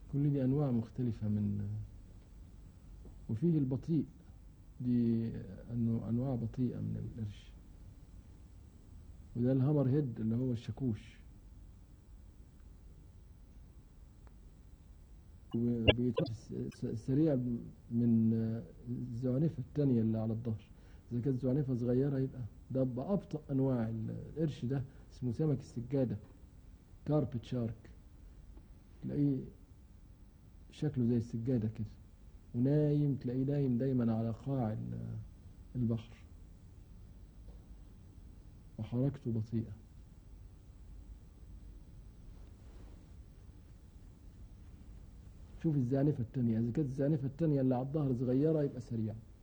كل دي أنواع مختلفة من وفيه البطيء دي أنه أنواع بطيئة من القرش وده الهامر هيد اللي هو الشاكوش سريع من الزعنفة التانية اللي على الظهر إذا كانت زعنفة صغيرة يبقى ده بأبطأ أنواع القرش ده اسمه سمك السجادة كاربت شارك تلاقيه شكله زي السجادة كده ونايم تلاقيه نايم دايما على قاع البحر وحركته بطيئة شوف الزعنفة التانية إذا كانت الزعنفة التانية اللي على الظهر صغيرة يبقى سريعة